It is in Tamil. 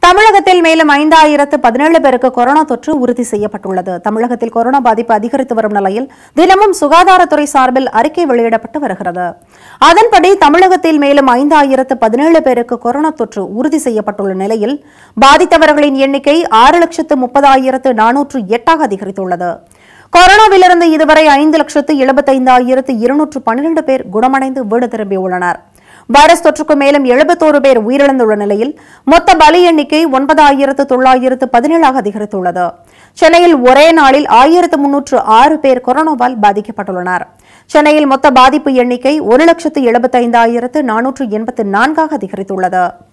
தமிழகத்தில் மேலும் ஐந்தாயிரத்து பதினேழு பேருக்கு கொரோனா தொற்று உறுதி செய்யப்பட்டுள்ளது தமிழகத்தில் கொரோனா பாதிப்பு அதிகரித்து வரும் நிலையில் தினமும் சுகாதாரத்துறை சார்பில் அறிக்கை வெளியிடப்பட்டு வருகிறது அதன்படி தமிழகத்தில் மேலும் ஐந்தாயிரத்து பதினேழு பேருக்கு கொரோனா தொற்று உறுதி செய்யப்பட்டுள்ள நிலையில் பாதித்தவர்களின் எண்ணிக்கை ஆறு லட்சத்து முப்பதாயிரத்து நானூற்று எட்டாக அதிகரித்துள்ளது கொரோனாவிலிருந்து இதுவரை ஐந்து லட்சத்து எழுபத்தைந்தாயிரத்து இருநூற்று பன்னிரண்டு பேர் குணமடைந்து வீடு திரும்பியுள்ளனர் வைரஸ் தொற்றுக்கு மேலும் எழுபத்தோரு பேர் உயிரிழந்துள்ள நிலையில் மொத்த பலி எண்ணிக்கை ஒன்பதாயிரத்து தொள்ளாயிரத்து பதினேழாக அதிகரித்துள்ளது சென்னையில் ஒரே நாளில் ஆயிரத்து முன்னூற்று ஆறு பேர் கொரோனாவால் பாதிக்கப்பட்டுள்ளனர் சென்னையில் மொத்த பாதிப்பு எண்ணிக்கை ஒரு லட்சத்து எழுபத்தைந்தாயிரத்து நானூற்று எண்பத்து நான்காக அதிகரித்துள்ளது